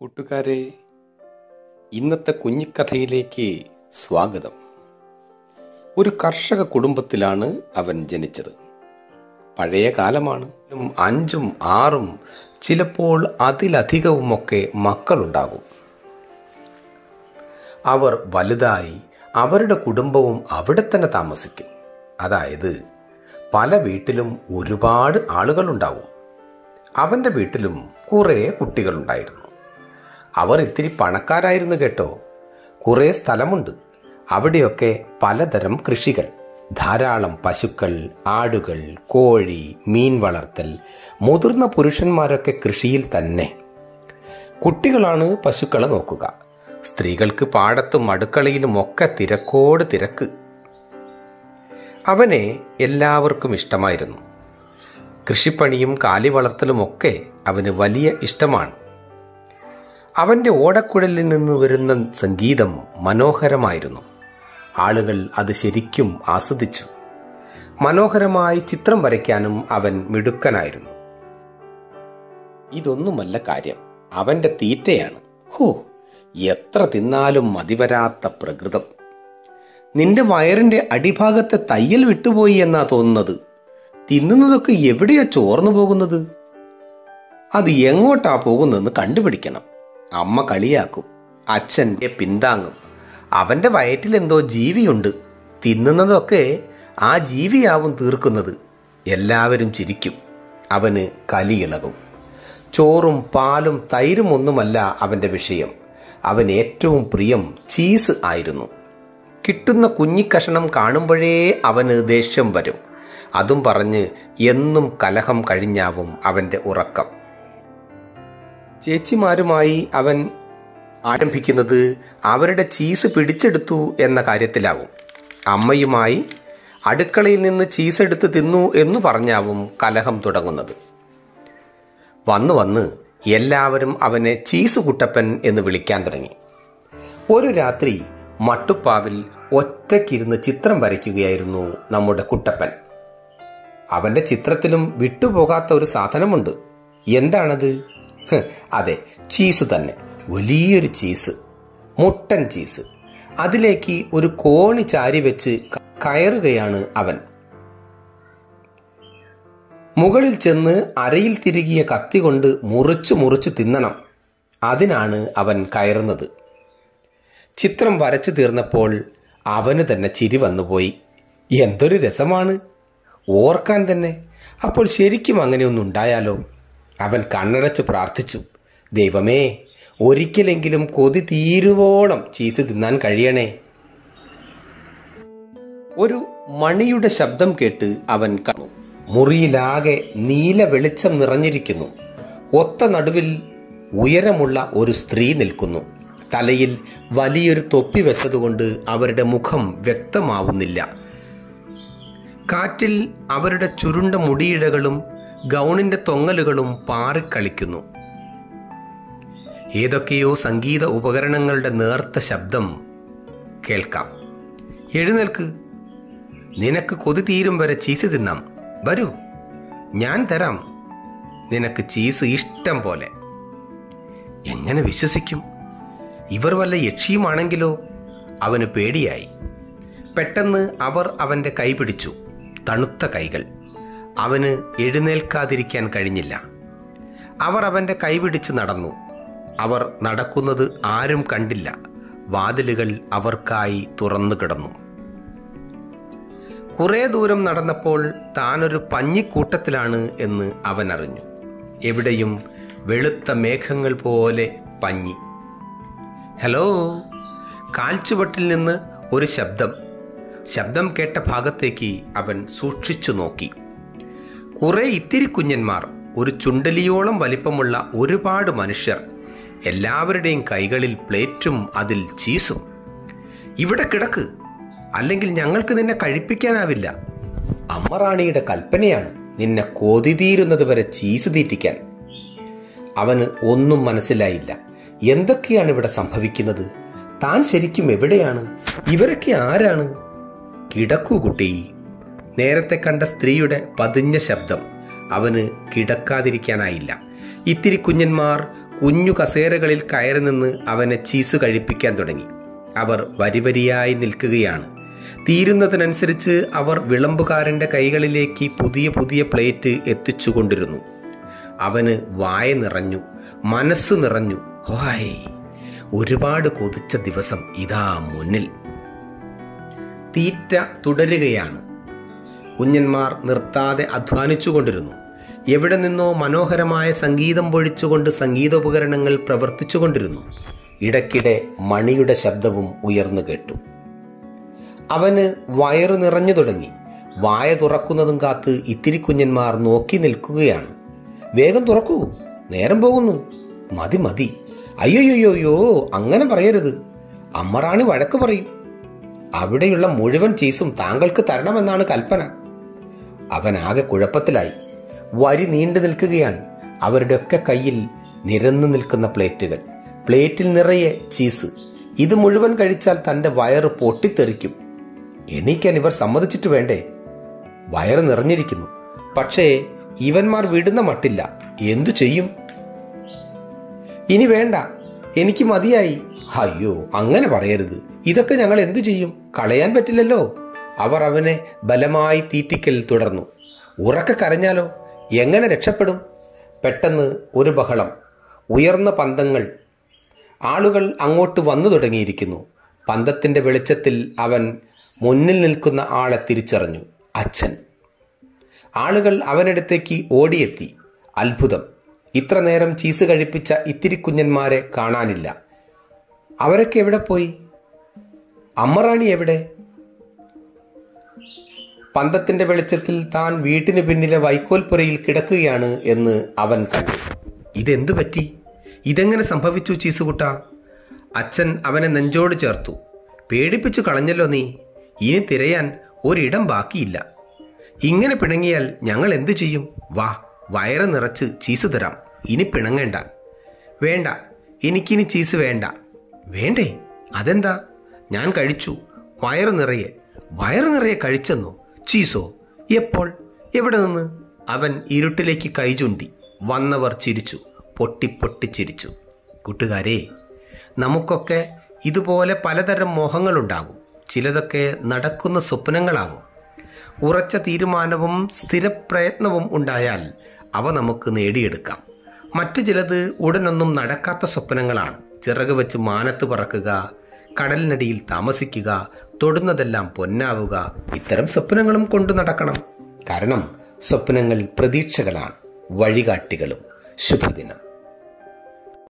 കൂട്ടുകാരെ ഇന്നത്തെ കുഞ്ഞിക്കഥയിലേക്ക് സ്വാഗതം ഒരു കർഷക കുടുംബത്തിലാണ് അവൻ ജനിച്ചത് പഴയ കാലമാണ് ഉം അഞ്ചും ആറും ചിലപ്പോൾ അതിലധികവുമൊക്കെ മക്കളുണ്ടാകും അവർ വലുതായി അവരുടെ കുടുംബവും അവിടെ തന്നെ താമസിക്കും അതായത് പല വീട്ടിലും ഒരുപാട് ആളുകളുണ്ടാവും അവന്റെ വീട്ടിലും കുറേ കുട്ടികളുണ്ടായിരുന്നു അവർ ഇത്തിരി പണക്കാരായിരുന്നു കേട്ടോ കുറേ സ്ഥലമുണ്ട് അവിടെയൊക്കെ പലതരം കൃഷികൾ ധാരാളം പശുക്കൾ ആടുകൾ കോഴി മീൻ വളർത്തൽ മുതിർന്ന പുരുഷന്മാരൊക്കെ കൃഷിയിൽ തന്നെ കുട്ടികളാണ് പശുക്കളെ നോക്കുക സ്ത്രീകൾക്ക് പാടത്തും അടുക്കളയിലും ഒക്കെ തിരക്കോട് തിരക്ക് അവനെ എല്ലാവർക്കും ഇഷ്ടമായിരുന്നു കൃഷിപ്പണിയും കാലി വളർത്തലുമൊക്കെ അവന് വലിയ ഇഷ്ടമാണ് അവന്റെ ഓടക്കുഴലിൽ നിന്ന് വരുന്ന സംഗീതം മനോഹരമായിരുന്നു ആളുകൾ അത് ശരിക്കും ആസ്വദിച്ചു മനോഹരമായി ചിത്രം വരയ്ക്കാനും അവൻ മിടുക്കനായിരുന്നു ഇതൊന്നുമല്ല കാര്യം അവന്റെ തീറ്റയാണ് ഹോ എത്ര തിന്നാലും മതിവരാത്ത പ്രകൃതം നിന്റെ വയറിന്റെ അടിഭാഗത്തെ തയ്യൽ വിട്ടുപോയി എന്നാ തോന്നുന്നത് തിന്നുന്നതൊക്കെ എവിടെയാ ചോർന്നു പോകുന്നത് അത് എങ്ങോട്ടാ പോകുന്നതെന്ന് കണ്ടുപിടിക്കണം അമ്മ കളിയാക്കും അച്ഛൻ്റെ പിന്താങ്ങും അവന്റെ വയറ്റിൽ എന്തോ ജീവിയുണ്ട് തിന്നുന്നതൊക്കെ ആ ജീവിയാവും തീർക്കുന്നത് എല്ലാവരും ചിരിക്കും അവന് കലിയിളകും ചോറും പാലും തൈരും ഒന്നുമല്ല അവന്റെ വിഷയം അവൻ ഏറ്റവും പ്രിയം ചീസ് ആയിരുന്നു കിട്ടുന്ന കുഞ്ഞിക്കഷണം കാണുമ്പോഴേ അവന് ദേഷ്യം വരും അതും പറഞ്ഞ് എന്നും കലഹം കഴിഞ്ഞാവും അവന്റെ ഉറക്കം ചേച്ചിമാരുമായി അവൻ ആരംഭിക്കുന്നത് അവരുടെ ചീസ് പിടിച്ചെടുത്തു എന്ന കാര്യത്തിലാവും അമ്മയുമായി അടുക്കളയിൽ നിന്ന് ചീസ് എടുത്ത് തിന്നു എന്ന് പറഞ്ഞാവും കലഹം തുടങ്ങുന്നത് വന്ന് വന്ന് എല്ലാവരും അവനെ ചീസ് കുട്ടപ്പൻ എന്ന് വിളിക്കാൻ തുടങ്ങി ഒരു രാത്രി മട്ടുപ്പാവിൽ ഒറ്റയ്ക്കിരുന്ന് ചിത്രം വരയ്ക്കുകയായിരുന്നു നമ്മുടെ കുട്ടപ്പൻ അവന്റെ ചിത്രത്തിലും വിട്ടുപോകാത്ത ഒരു സാധനമുണ്ട് എന്താണത് ഹ്, അതെ ചീസ് തന്നെ വലിയൊരു ചീസ് മുട്ടൻ ചീസ് അതിലേക്ക് ഒരു കോണി ചാരി വെച്ച് ക- കയറുകയാണ് അവൻ മുകളിൽ ചെന്ന് അരയിൽ തിരുകിയ കത്തി കൊണ്ട് മുറിച്ചു മുറിച്ചു തിന്നണം അതിനാണ് അവൻ കയറുന്നത് ചിത്രം വരച്ചു തീർന്നപ്പോൾ അവന് തന്നെ ചിരി വന്നുപോയി എന്തൊരു രസമാണ് ഓർക്കാൻ തന്നെ അപ്പോൾ ശരിക്കും അങ്ങനെയൊന്നും ഉണ്ടായാലോ അവൻ കണ്ണടച്ച് പ്രാർത്ഥിച്ചു ദൈവമേ ഒരിക്കലെങ്കിലും കൊതി തീരുവോളം ചീസ് തിന്നാൻ കഴിയണേ ഒരു മണിയുടെ ശബ്ദം കേട്ട് അവൻ കണ്ടു മുറിയിലാകെ നീല വെളിച്ചം നിറഞ്ഞിരിക്കുന്നു ഒത്ത നടുവിൽ ഉയരമുള്ള ഒരു സ്ത്രീ നിൽക്കുന്നു തലയിൽ വലിയൊരു തൊപ്പി വെച്ചതുകൊണ്ട് അവരുടെ മുഖം വ്യക്തമാവുന്നില്ല കാറ്റിൽ അവരുടെ ചുരുണ്ട മുടിയിഴകളും ഗൗണിന്റെ തൊങ്ങലുകളും പാറിക്കളിക്കുന്നു ഏതൊക്കെയോ സംഗീത ഉപകരണങ്ങളുടെ നേർത്ത ശബ്ദം കേൾക്കാം എഴുന്നേൽക്ക് നിനക്ക് കൊതി തീരും വരെ ചീസ് തിന്നാം വരൂ ഞാൻ തരാം നിനക്ക് ചീസ് ഇഷ്ടം പോലെ എങ്ങനെ വിശ്വസിക്കും ഇവർ വല്ല യക്ഷിയുമാണെങ്കിലോ അവന് പേടിയായി പെട്ടെന്ന് അവർ അവന്റെ കൈ പിടിച്ചു തണുത്ത കൈകൾ അവന് എഴുന്നേൽക്കാതിരിക്കാൻ കഴിഞ്ഞില്ല അവർ അവന്റെ കൈ പിടിച്ച് നടന്നു അവർ നടക്കുന്നത് ആരും കണ്ടില്ല വാതിലുകൾ അവർക്കായി തുറന്നു കിടന്നു കുറെ ദൂരം നടന്നപ്പോൾ താനൊരു പഞ്ഞിക്കൂട്ടത്തിലാണ് എന്ന് അവൻ അറിഞ്ഞു എവിടെയും വെളുത്ത മേഘങ്ങൾ പോലെ പഞ്ഞി ഹലോ കാൽച്ചുവട്ടിൽ നിന്ന് ഒരു ശബ്ദം ശബ്ദം കേട്ട ഭാഗത്തേക്ക് അവൻ സൂക്ഷിച്ചു നോക്കി കുറെ ഇത്തിരി കുഞ്ഞന്മാർ ഒരു ചുണ്ടലിയോളം വലിപ്പമുള്ള ഒരുപാട് മനുഷ്യർ എല്ലാവരുടെയും കൈകളിൽ പ്ലേറ്റും അതിൽ ചീസും ഇവിടെ കിടക്ക് അല്ലെങ്കിൽ ഞങ്ങൾക്ക് നിന്നെ കഴിപ്പിക്കാനാവില്ല അമ്മറാണിയുടെ കൽപ്പനയാണ് നിന്നെ കൊതി തീരുന്നത് വരെ ചീസ് തീറ്റിക്കാൻ അവന് ഒന്നും മനസ്സിലായില്ല എന്തൊക്കെയാണ് ഇവിടെ സംഭവിക്കുന്നത് താൻ ശരിക്കും എവിടെയാണ് ഇവരൊക്കെ ആരാണ് കിടക്കൂ കുട്ടി നേരത്തെ കണ്ട സ്ത്രീയുടെ പതിഞ്ഞ ശബ്ദം അവന് കിടക്കാതിരിക്കാനായില്ല ഇത്തിരി കുഞ്ഞന്മാർ കുഞ്ഞു കസേരകളിൽ കയറി നിന്ന് അവനെ ചീസ് കഴിപ്പിക്കാൻ തുടങ്ങി അവർ വരിവരിയായി നിൽക്കുകയാണ് തീരുന്നതിനനുസരിച്ച് അവർ വിളമ്പുകാരൻ്റെ കൈകളിലേക്ക് പുതിയ പുതിയ പ്ലേറ്റ് എത്തിച്ചുകൊണ്ടിരുന്നു അവന് വായ നിറഞ്ഞു മനസ്സ് നിറഞ്ഞു ഹോയ് ഒരുപാട് കൊതിച്ച ദിവസം ഇതാ മുന്നിൽ തീറ്റ തുടരുകയാണ് കുഞ്ഞന്മാർ നിർത്താതെ അധ്വാനിച്ചുകൊണ്ടിരുന്നു എവിടെ നിന്നോ മനോഹരമായ സംഗീതം പൊഴിച്ചുകൊണ്ട് സംഗീതോപകരണങ്ങൾ പ്രവർത്തിച്ചുകൊണ്ടിരുന്നു ഇടയ്ക്കിടെ മണിയുടെ ശബ്ദവും ഉയർന്നു കേട്ടു അവന് വയറു നിറഞ്ഞു തുടങ്ങി വായ തുറക്കുന്നതും കാത്ത് ഇത്തിരി കുഞ്ഞന്മാർ നോക്കി നിൽക്കുകയാണ് വേഗം തുറക്കൂ നേരം പോകുന്നു മതി മതി അയ്യോയ്യോയ്യോ അങ്ങനെ പറയരുത് അമ്മറാണി വഴക്ക് പറയും അവിടെയുള്ള മുഴുവൻ ചീസും താങ്കൾക്ക് തരണമെന്നാണ് കൽപ്പന അവൻ ആകെ കുഴപ്പത്തിലായി വരി നീണ്ടു നിൽക്കുകയാണ് അവരുടെയൊക്കെ കയ്യിൽ നിരന്നു നിൽക്കുന്ന പ്ലേറ്റുകൾ പ്ലേറ്റിൽ നിറയെ ചീസ് ഇത് മുഴുവൻ കഴിച്ചാൽ തന്റെ വയറ് പൊട്ടിത്തെറിക്കും എണീക്കാൻ ഇവർ സമ്മതിച്ചിട്ട് വേണ്ടേ വയറ് നിറഞ്ഞിരിക്കുന്നു പക്ഷേ ഇവന്മാർ വിടുന്ന മട്ടില്ല എന്തു ചെയ്യും ഇനി വേണ്ട എനിക്ക് മതിയായി അയ്യോ അങ്ങനെ പറയരുത് ഇതൊക്കെ ഞങ്ങൾ എന്തു ചെയ്യും കളയാൻ പറ്റില്ലല്ലോ അവർ അവനെ ബലമായി തീറ്റിക്കൽ തുടർന്നു ഉറക്കെ കരഞ്ഞാലോ എങ്ങനെ രക്ഷപ്പെടും പെട്ടെന്ന് ഒരു ബഹളം ഉയർന്ന പന്തങ്ങൾ ആളുകൾ അങ്ങോട്ട് വന്നു തുടങ്ങിയിരിക്കുന്നു പന്തത്തിന്റെ വെളിച്ചത്തിൽ അവൻ മുന്നിൽ നിൽക്കുന്ന ആളെ തിരിച്ചറിഞ്ഞു അച്ഛൻ ആളുകൾ അവനടുത്തേക്ക് ഓടിയെത്തി അത്ഭുതം ഇത്ര നേരം ചീസ് കഴിപ്പിച്ച ഇത്തിരി കുഞ്ഞന്മാരെ കാണാനില്ല അവരൊക്കെ എവിടെ പോയി അമ്മറാണി എവിടെ പന്തത്തിന്റെ വെളിച്ചത്തിൽ താൻ വീട്ടിന് പിന്നിലെ വൈക്കോൽപ്പുരയിൽ കിടക്കുകയാണ് എന്ന് അവൻ കണ്ടു ഇതെന്തു പറ്റി ഇതെങ്ങനെ സംഭവിച്ചു ചീസുകുട്ട അച്ഛൻ അവനെ നെഞ്ചോട് ചേർത്തു പേടിപ്പിച്ചു കളഞ്ഞല്ലോ നീ ഇനി തിരയാൻ ഒരിടം ബാക്കിയില്ല ഇങ്ങനെ പിണങ്ങിയാൽ ഞങ്ങൾ എന്തു ചെയ്യും വാ വയറ് നിറച്ച് ചീസ് തരാം ഇനി പിണങ്ങേണ്ട വേണ്ട എനിക്കിനി ചീസ് വേണ്ട വേണ്ടേ അതെന്താ ഞാൻ കഴിച്ചു വയറ് നിറയെ വയറ് നിറയെ കഴിച്ചെന്നോ ചീസോ എപ്പോൾ എവിടെ നിന്ന് അവൻ ഇരുട്ടിലേക്ക് കൈചൂണ്ടി വന്നവർ ചിരിച്ചു പൊട്ടി പൊട്ടി ചിരിച്ചു കൂട്ടുകാരെ നമുക്കൊക്കെ ഇതുപോലെ പലതരം മോഹങ്ങളുണ്ടാകും ചിലതൊക്കെ നടക്കുന്ന സ്വപ്നങ്ങളാകും ഉറച്ച തീരുമാനവും സ്ഥിരപ്രയത്നവും ഉണ്ടായാൽ അവ നമുക്ക് നേടിയെടുക്കാം മറ്റു ചിലത് ഉടനൊന്നും നടക്കാത്ത സ്വപ്നങ്ങളാണ് ചിറക് വെച്ച് മാനത്ത് പറക്കുക കടലിനടിയിൽ താമസിക്കുക തൊടുന്നതെല്ലാം പൊന്നാവുക ഇത്തരം സ്വപ്നങ്ങളും കൊണ്ടു നടക്കണം കാരണം സ്വപ്നങ്ങൾ പ്രതീക്ഷകളാണ് വഴികാട്ടികളും ശുഭദിനം